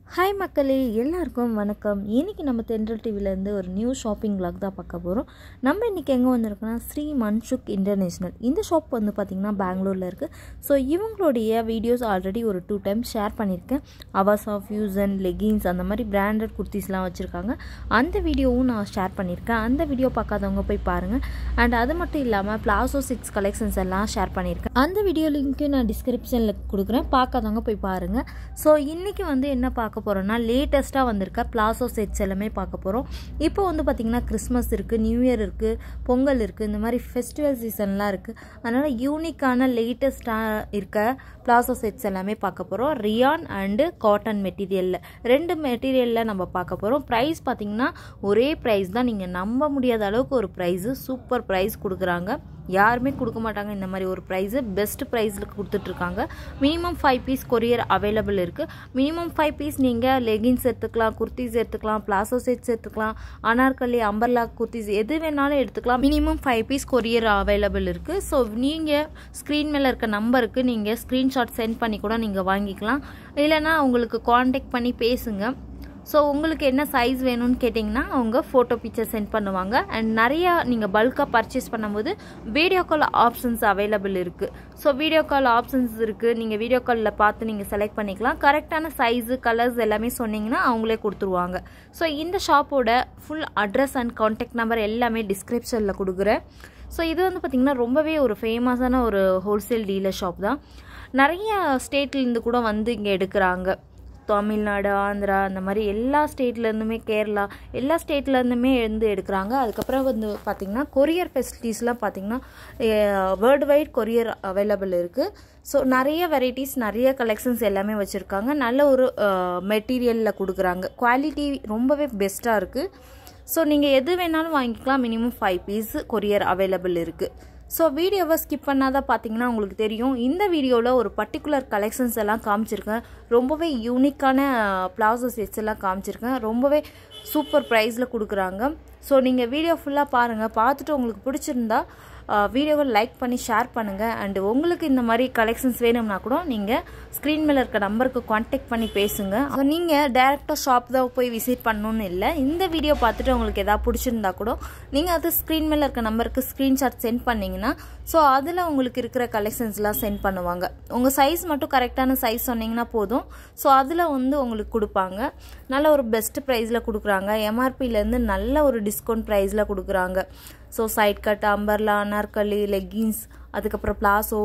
hi மக்களே எல்லாருக்கும் வணக்கம் இன்றைக்கி நம்ம தென்றல் டிவிலேருந்து ஒரு நியூ ஷாப்பிங் vlog தான் பார்க்க போகிறோம் நம்ம இன்றைக்கி எங்கே வந்திருக்கோம்னா ஸ்ரீ மன்சுக் இன்டர்நேஷ்னல் இந்த ஷாப் வந்து பார்த்திங்கன்னா பெங்களூரில் இருக்குது ஸோ இவங்களுடைய வீடியோஸ் ஆல்ரெடி ஒரு டூ டைம் ஷேர் பண்ணியிருக்கேன் அவாசா ஃபியூசன் லெகின்ஸ் அந்த மாதிரி பிராண்டட் குர்த்திஸ்லாம் வச்சுருக்காங்க அந்த வீடியோவும் நான் ஷேர் பண்ணியிருக்கேன் அந்த வீடியோ பார்க்காதவங்க போய் பாருங்கள் அண்ட் அது மட்டும் இல்லாமல் பிளாசோ சிக்ஸ் கலெக்ஷன்ஸ் எல்லாம் ஷேர் பண்ணியிருக்கேன் அந்த வீடியோ லிங்க்கு நான் டிஸ்கிரிப்ஷனில் கொடுக்குறேன் பார்க்காதவங்க போய் பாருங்கள் ஸோ இன்றைக்கி வந்து என்ன பார்க்க போகிறோம்னா லேட்டஸ்ட்டாக வந்திருக்க பிளாசோ செட்ஸ் எல்லாமே பார்க்க போகிறோம் இப்போ வந்து பார்த்திங்கன்னா கிறிஸ்மஸ் இருக்குது நியூ இயர் இருக்குது பொங்கல் இருக்குது இந்த மாதிரி ஃபெஸ்டிவல் சீசன்லாம் இருக்குது அதனால் யூனிக்கான லேட்டஸ்ட்டாக இருக்க பிளாசோ செட்ஸ் எல்லாமே பார்க்க போகிறோம் ரியான் அண்டு காட்டன் மெட்டீரியலில் ரெண்டு மெட்டீரியலில் நம்ம பார்க்க போகிறோம் ப்ரைஸ் பார்த்திங்கன்னா ஒரே ப்ரைஸ் தான் நீங்கள் நம்ப முடியாத அளவுக்கு ஒரு ப்ரைஸு சூப்பர் ப்ரைஸ் கொடுக்குறாங்க யாருமே கொடுக்க மாட்டாங்க இந்த மாதிரி ஒரு ப்ரைஸு பெஸ்ட் ப்ரைஸில் கொடுத்துட்ருக்காங்க minimum five piece courier available இருக்குது மினிமம் ஃபைவ் பீஸ் நீங்கள் லெகின்ஸ் எடுத்துக்கலாம் குர்த்திஸ் எடுத்துக்கலாம் பிளாசோ செட்ஸ் எடுத்துக்கலாம் அனார்கலி அம்பர்லா குர்த்திஸ் எது வேணாலும் எடுத்துக்கலாம் minimum five piece courier available இருக்குது ஸோ நீங்கள் ஸ்க்ரீன் மேலே இருக்க நம்பருக்கு நீங்கள் ஸ்க்ரீன்ஷாட் சென்ட் பண்ணி கூட நீங்கள் வாங்கிக்கலாம் இல்லைனா உங்களுக்கு காண்டாக்ட் பண்ணி பேசுங்க ஸோ உங்களுக்கு என்ன சைஸ் வேணும்னு கேட்டிங்கன்னா அவங்க ஃபோட்டோ பிக்சர் சென்ட் பண்ணுவாங்க அண்ட் நிறையா நீங்கள் பல்காக பர்ச்சேஸ் பண்ணும்போது வீடியோ கால் ஆப்ஷன்ஸ் அவைலபிள் இருக்குது ஸோ வீடியோ கால் ஆப்ஷன்ஸ் இருக்குது நீங்கள் வீடியோ காலில் பார்த்து நீங்கள் செலக்ட் பண்ணிக்கலாம் கரெக்டான சைஸு கலர்ஸ் எல்லாமே சொன்னீங்கன்னா அவங்களே கொடுத்துருவாங்க ஸோ இந்த ஷாப்போட full address and contact number எல்லாமே டிஸ்கிரிப்ஷனில் கொடுக்குறேன் ஸோ இது வந்து பார்த்திங்கன்னா ரொம்பவே ஒரு ஃபேமஸான ஒரு ஹோல்சேல் டீலர் ஷாப் தான் நிறைய ஸ்டேட்லேருந்து கூட வந்து இங்கே எடுக்கிறாங்க தமிழ்நாடு ஆந்திரா அந்த மாதிரி எல்லா ஸ்டேட்லேருந்துமே கேரளா எல்லா ஸ்டேட்லேருந்துமே இருந்து எடுக்கிறாங்க அதுக்கப்புறம் வந்து பார்த்திங்கன்னா கொரியர் ஃபெசிலிட்டிஸ்லாம் பார்த்திங்கன்னா வேர்ல்டு வைட் கொரியர் அவைலபிள் இருக்குது ஸோ நிறைய வெரைட்டிஸ் நிறைய கலெக்ஷன்ஸ் எல்லாமே வச்சுருக்காங்க நல்ல ஒரு மெட்டீரியலில் கொடுக்குறாங்க குவாலிட்டி ரொம்பவே பெஸ்ட்டாக இருக்குது ஸோ நீங்கள் எது வேணாலும் வாங்கிக்கலாம் minimum five piece courier available இருக்குது ஸோ வீடியோவை ஸ்கிப் பண்ணாதான் பார்த்தீங்கன்னா உங்களுக்கு தெரியும் இந்த வீடியோவில் ஒரு பர்டிகுலர் கலெக்ஷன்ஸ் எல்லாம் காமிச்சிருக்கேன் ரொம்பவே யூனிக்கான பிளாசோ செட்ஸ் எல்லாம் காமிச்சிருக்கேன் ரொம்பவே சூப்பர் ப்ரைஸில் கொடுக்குறாங்க ஸோ நீங்கள் வீடியோ ஃபுல்லாக பாருங்கள் பார்த்துட்டு உங்களுக்கு பிடிச்சிருந்தா வீடியோவை லைக் பண்ணி ஷேர் பண்ணுங்கள் அண்டு உங்களுக்கு இந்த மாதிரி கலெக்ஷன்ஸ் வேணும்னா கூட நீங்கள் ஸ்க்ரீன் மேலே இருக்க நம்பருக்கு கான்டாக்ட் பண்ணி பேசுங்க ஸோ நீங்கள் டேரெக்டாக ஷாப் தான் போய் விசிட் பண்ணணும்னு இல்லை இந்த வீடியோ பார்த்துட்டு உங்களுக்கு எதாவது பிடிச்சிருந்தா கூட நீங்கள் அது ஸ்க்ரீன் மேலே இருக்க நம்பருக்கு ஸ்க்ரீன்ஷாட் சென்ட் பண்ணிங்கன்னா ஸோ அதில் உங்களுக்கு இருக்கிற கலெக்ஷன்ஸ்லாம் சென்ட் பண்ணுவாங்க உங்கள் சைஸ் மட்டும் கரெக்டான சைஸ் சொன்னீங்கன்னா போதும் ஸோ அதில் வந்து உங்களுக்கு கொடுப்பாங்க நல்ல ஒரு பெஸ்ட் ப்ரைஸில் கொடுக்குறாங்க எம்ஆர்பிலேருந்து நல்ல ஒரு டிஸ்கவுண்ட் ப்ரைஸில் கொடுக்குறாங்க so side cut umbrella anarkali leggings அதுக்கப்புறம் பிளாசோ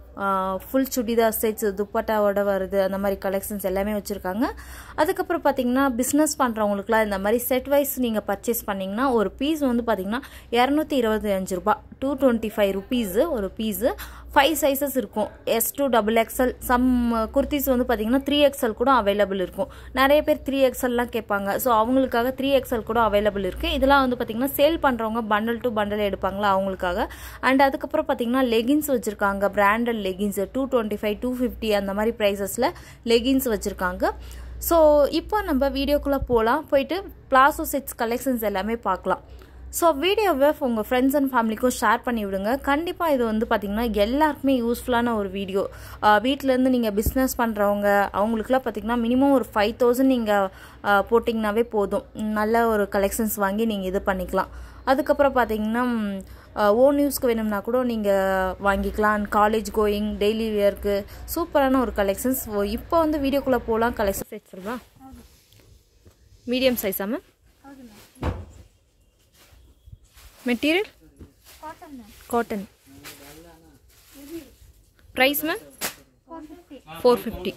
ஃபுல் சுடிதார் செட்ஸ் துப்பட்டாவோட வருது அந்த மாதிரி கலெக்ஷன்ஸ் எல்லாமே வச்சுருக்காங்க அதுக்கப்புறம் பார்த்தீங்கன்னா பிஸ்னஸ் பண்ணுறவங்களுக்குலாம் இந்த மாதிரி செட் வைஸ் நீங்கள் பர்ச்சேஸ் பண்ணிங்கன்னா ஒரு பீஸ் வந்து பார்த்தீங்கன்னா இரநூத்தி இருபத்தி அஞ்சு ரூபா டூ டுவெண்ட்டி ஃபைவ் ருபீஸு ஒரு பீஸு ஃபைவ் சைஸஸ் இருக்கும் S to double XL some kurtis வந்து பார்த்தீங்கன்னா த்ரீ எக்ஸல் கூட அவைலபிள் இருக்கும் நிறைய பேர் த்ரீ எக்ஸல்லாம் கேட்பாங்க ஸோ அவங்களுக்காக த்ரீ எக்ஸல் கூட அவைலபிள் இருக்குது இதெல்லாம் வந்து பார்த்தீங்கன்னா சேல் பண்ணுறவங்க பண்டல் டு பண்டல் எடுப்பாங்களா அவங்களுக்காக அண்ட் அதுக்கப்புறம் பார்த்தீங்கன்னா லெகின்ஸ் வச்சுருக்காங்க branded leggings two twenty five two fifty அந்த மாதிரி ப்ரைஸஸில் லெகின்ஸ் வச்சுருக்காங்க ஸோ இப்போ நம்ம வீடியோக்குள்ளே போகலாம் போயிட்டு பிளாசோ செட்ஸ் கலெக்ஷன்ஸ் எல்லாமே பார்க்கலாம் ஸோ வீடியோவை உங்கள் ஃப்ரெண்ட்ஸ் அண்ட் ஃபேமிலிக்கும் ஷேர் பண்ணி விடுங்க கண்டிப்பாக இது வந்து பார்த்திங்கன்னா எல்லாருக்குமே யூஸ்ஃபுல்லான ஒரு வீடியோ வீட்டிலேருந்து நீங்கள் பிஸ்னஸ் பண்ணுறவங்க அவங்களுக்குலாம் பார்த்திங்கன்னா மினிமம் ஒரு ஃபைவ் தௌசண்ட் நீங்கள் போட்டிங்கனாவே போதும் நல்ல ஒரு கலெக்ஷன்ஸ் வாங்கி நீங்கள் இது பண்ணிக்கலாம் அதுக்கப்புறம் பார்த்திங்கன்னா ஓன் யூஸ்க்கு வேணும்னா கூட நீங்கள் வாங்கிக்கலாம் காலேஜ் கோயிங் டெய்லி வியர்க்கு சூப்பரான ஒரு கலெக்ஷன்ஸ் இப்போ வந்து வீடியோக்குள்ளே போகலாம் கலெக்ஷன்ஸ் வச்சுருவா மீடியம் சைஸா ma'am material cotton price ma'am four fifty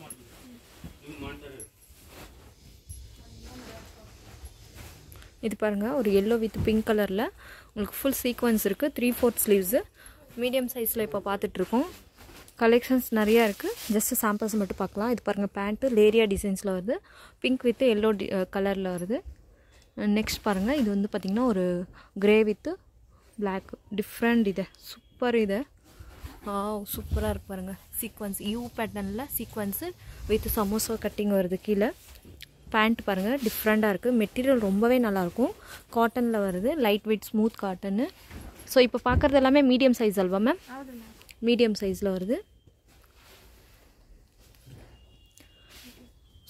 இது பாருங்கள் ஒரு எல்லோ வித் பிங்க் கலரில் உங்களுக்கு ஃபுல் சீக்வன்ஸ் இருக்குது த்ரீ ஃபோர்த் ஸ்லீவ்ஸு மீடியம் சைஸில் இப்போ பார்த்துட்ருக்கோம் கலெக்ஷன்ஸ் நிறையா இருக்குது ஜஸ்ட்டு சாம்பிள்ஸ் மட்டும் பார்க்கலாம் இது பாருங்கள் பேண்ட்டு லேரியா டிசைன்ஸில் வருது பிங்க் வித் எல்லோ டி கலரில் வருது நெக்ஸ்ட் பாருங்கள் இது வந்து பார்த்திங்கன்னா ஒரு க்ரே வித்து பிளாக் டிஃப்ரெண்ட் இது சூப்பர் இது ஆ சூப்பராக இருக்கு பாருங்கள் சீக்வன்ஸ் யூ பேட்டர்னில் சீக்வன்ஸு வித் சமோசா கட்டிங் வருது கீழே பேண்ட் பாருங்கள் டிஃப்ரெண்ட்டாக இருக்குது மெட்டீரியல் ரொம்பவே நல்லாயிருக்கும் காட்டனில் வருது light weight smooth cotton so இப்போ பார்க்குறது எல்லாமே மீடியம் சைஸ் அல்வா மேம் மீடியம் சைஸில் வருது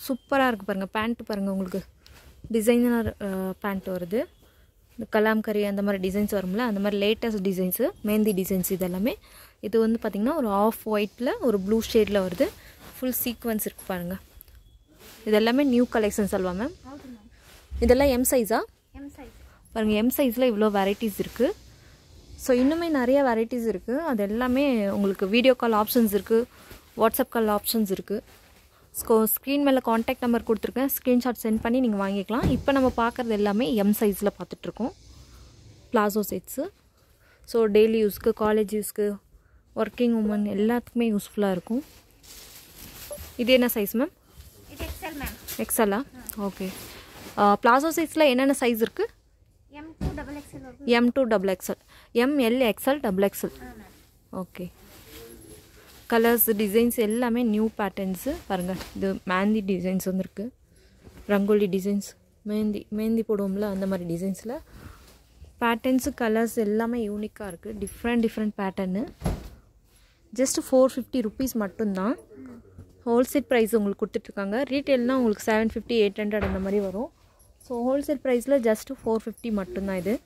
சூப்பராக இருக்குது பாருங்கள் பேண்ட்டு பாருங்கள் உங்களுக்கு டிசைனர் பேண்ட் வருது இந்த கலாம்கரி அந்த மாதிரி டிசைன்ஸ் வரும்ல அந்த மாதிரி லேட்டஸ்ட் டிசைன்ஸு மெஹந்தி டிசைன்ஸ் இதெல்லாமே இது வந்து பார்த்திங்கன்னா ஒரு ஆஃப் ஒயிட்டில் ஒரு ப்ளூ ஷேடில் வருது ஃபுல் சீக்வன்ஸ் இருக்குது பாருங்கள் இது எல்லாமே நியூ கலெக்ஷன்ஸ் அல்வா மேம் ಹೌದು ಮ್ಯಾಮ್ இதெல்லாம் எம் சைஸா ಎಮ್ ಸೈಜ್ பாருங்கள் எம் சைஸில் இவ்வளோ வெரைட்டிஸ் இருக்குது ஸோ இன்னுமே நிறைய வெரைட்டிஸ் இருக்குது அது எல்லாமே உங்களுக்கு வீடியோ கால் ஆப்ஷன்ஸ் இருக்குது வாட்ஸ்அப் கால் ஆப்ஷன்ஸ் இருக்குது ஸ்கோ ஸ்க்ரீன் மேலே காண்டாக்ட் நம்பர் கொடுத்துருக்கேன் ஸ்க்ரீன்ஷாட் சென்ட் பண்ணி நீங்கள் வாங்கிக்கலாம் இப்போ நம்ம பார்க்குறது எல்லாமே எம் சைஸில் பார்த்துட்ருக்கோம் பிளாசோ செட்ஸு ஸோ டெய்லி யூஸ்க்கு காலேஜ் யூஸ்க்கு ஒர்க்கிங் உமன் எல்லாத்துக்குமே யூஸ்ஃபுல்லாக இருக்கும் இது என்ன சைஸ் மேம் ಇದು ಎಕ್ಸೆಲ್ ಮ್ಯಾಮ್ எக்ஸலா ஓகே பிளாசோ சைஸில் என்னென்ன சைஸ் இருக்குது ಎಮ್ ಟು ಡಬಲ್ ಎಕ್ಸೆಲ್ ವರ್ಗು M to double XL M L XL double XL ಹಾಂ ಮ್ಯಾಮ್ ஓகே கலர்ஸ் டிசைன்ஸ் எல்லாமே நியூ பேட்டர்ன்ஸு பாருங்கள் இது மேந்தி டிசைன்ஸ் வந்துருக்கு ரங்கோலி டிசைன்ஸ் மேந்தி மேந்தி போடுவோம்ல அந்த மாதிரி டிசைன்ஸில் பேட்டர்ன்ஸு கலர்ஸ் எல்லாமே யூனிக்காக இருக்குது different different pattern just four fifty rupees மட்டும்தான் ஹோல்சேல் ப்ரைஸ் உங்களுக்கு கொடுத்துட்ருக்காங்க ரீட்டெயில்னால் உங்களுக்கு செவன் ஃபிஃப்டி எயிட் ஹண்ட்ரட் அந்த மாதிரி வரும் ஸோ ஹோல்சேல் ப்ரைஸில் ஜஸ்ட்டு ஃபோர் ஃபிஃப்டி மட்டும்தான் இது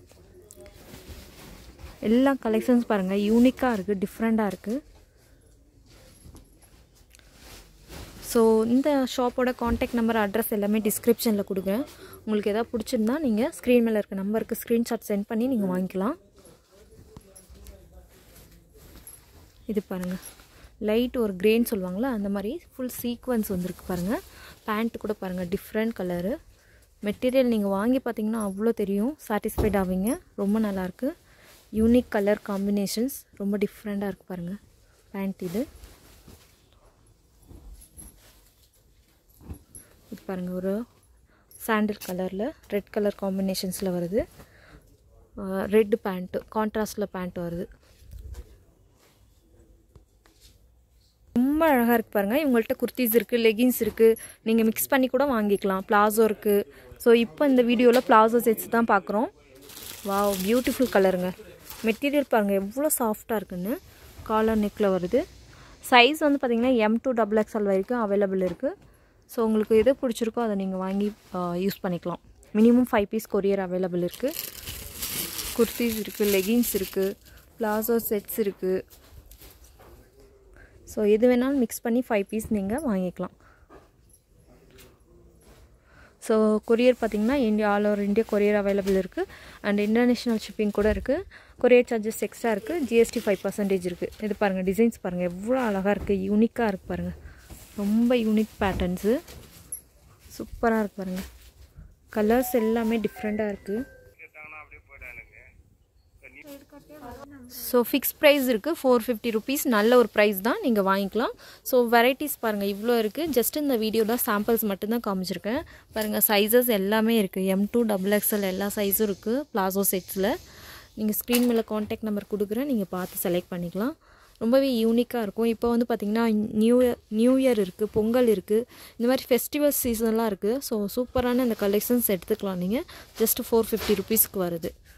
எல்லா கலெக்ஷன்ஸ் பாருங்கள் யூனிக்காக இருக்குது டிஃப்ரெண்ட்டாக இருக்குது ஸோ இந்த ஷாப்போட காண்டாக்ட் நம்பர் அட்ரஸ் எல்லாமே டிஸ்கிரிப்ஷனில் கொடுக்குறேன் உங்களுக்கு எதாவது பிடிச்சிருந்தா நீங்கள் ஸ்க்ரீன் மேலே இருக்க நம்பருக்கு ஸ்க்ரீன்ஷாட் சென்ட் பண்ணி நீங்கள் வாங்கிக்கலாம் இது பாருங்கள் லைட் ஒரு கிரேன்னு சொல்லுவாங்களா அந்த மாதிரி ஃபுல் சீக்வன்ஸ் வந்திருக்கு பாருங்கள் பேண்ட் கூட பாருங்கள் டிஃப்ரெண்ட் கலரு மெட்டீரியல் நீங்கள் வாங்கி பார்த்தீங்கன்னா அவ்வளோ தெரியும் சாட்டிஸ்ஃபைட் ஆவீங்க ரொம்ப நல்லாயிருக்கு யூனிக் கலர் காம்பினேஷன்ஸ் ரொம்ப டிஃப்ரெண்ட்டாக இருக்குது பாருங்கள் பேண்ட் இது இது பாருங்கள் ஒரு சாண்டில் கலரில் ரெட் கலர் காம்பினேஷன்ஸில் வருது ரெட் பேண்ட்டு கான்ட்ராஸ்டில் பேண்ட் வருது ரொம்ப அழகாக இருக்குது பாருங்கள் இவங்கள்ட்ட குர்த்திஸ் இருக்குது லெகின்ஸ் இருக்குது நீங்கள் மிக்ஸ் பண்ணி கூட வாங்கிக்கலாம் பிளாசோ இருக்குது ஸோ இப்போ இந்த வீடியோவில் பிளாசோ செட்ஸ் தான் பார்க்குறோம் வாவ் பியூட்டிஃபுல் கலருங்க மெட்டீரியல் பாருங்கள் எவ்வளோ சாஃப்டாக இருக்குன்னு காலர் நெக்கில் வருது சைஸ் வந்து பார்த்திங்கன்னா எம் டூ டபுள் எக்ஸ்எல் வரைக்கும் அவைலபிள் இருக்குது ஸோ உங்களுக்கு எது பிடிச்சிருக்கோ அதை நீங்கள் வாங்கி யூஸ் பண்ணிக்கலாம் minimum five piece courier available இருக்குது குர்த்திஸ் இருக்குது லெகின்ஸ் இருக்குது பிளாசோ செட்ஸ் இருக்குது ஸோ எது வேணாலும் மிக்ஸ் பண்ணி ஃபைவ் பீஸ் நீங்கள் வாங்கிக்கலாம் ஸோ கொரியர் பார்த்தீங்கன்னா India all over India courier available இருக்குது அண்ட் இன்டர்நேஷ்னல் ஷிப்பிங் கூட இருக்குது கொரியர் சார்ஜஸ் எக்ஸ்ட்ரா இருக்குது ஜிஎஸ்டி ஃபைவ் பர்சன்டேஜ் இருக்குது இது பாருங்கள் டிசைன்ஸ் பாருங்கள் எவ்வளோ அழகாக இருக்குது யூனிக்காக இருக்குது பாருங்கள் ரொம்ப யூனிக் பேட்டர்ன்ஸு சூப்பராக இருக்குது பாருங்கள் கலர்ஸ் எல்லாமே டிஃப்ரெண்ட்டாக இருக்குது ஸோ ஃபிக்ஸ் ப்ரைஸ் இருக்குது ஃபோர் ஃபிஃப்டி ருபீஸ் நல்ல ஒரு ப்ரைஸ் தான் நீங்கள் வாங்கிக்கலாம் ஸோ வெரைட்டிஸ் பாருங்கள் இவ்வளோ இருக்குது ஜஸ்ட் இந்த வீடியோவில் சாம்பிள்ஸ் மட்டும்தான் காமிச்சிருக்கேன் பாருங்கள் சைஸஸ் எல்லாமே இருக்குது எம் டூ டபுள் எக்ஸ்எல் எல்லா சைஸும் இருக்குது பிளாசோ செட்ஸில் நீங்கள் ஸ்க்ரீன் மேலே காண்டாக்ட் நம்பர் கொடுக்குறேன் நீங்கள் பார்த்து செலக்ட் பண்ணிக்கலாம் ரொம்பவே யூனிக்காக இருக்கும் இப்போ வந்து பார்த்திங்கன்னா நியூ இயர் நியூ இயர் இருக்குது பொங்கல் இருக்குது இந்த மாதிரி ஃபெஸ்டிவல் சீசன்லாம் இருக்குது ஸோ சூப்பரான இந்த கலெக்ஷன்ஸ் எடுத்துக்கலாம் நீங்கள் ஜஸ்ட் ஃபோர் ஃபிஃப்டி ருபீஸ்க்கு வருது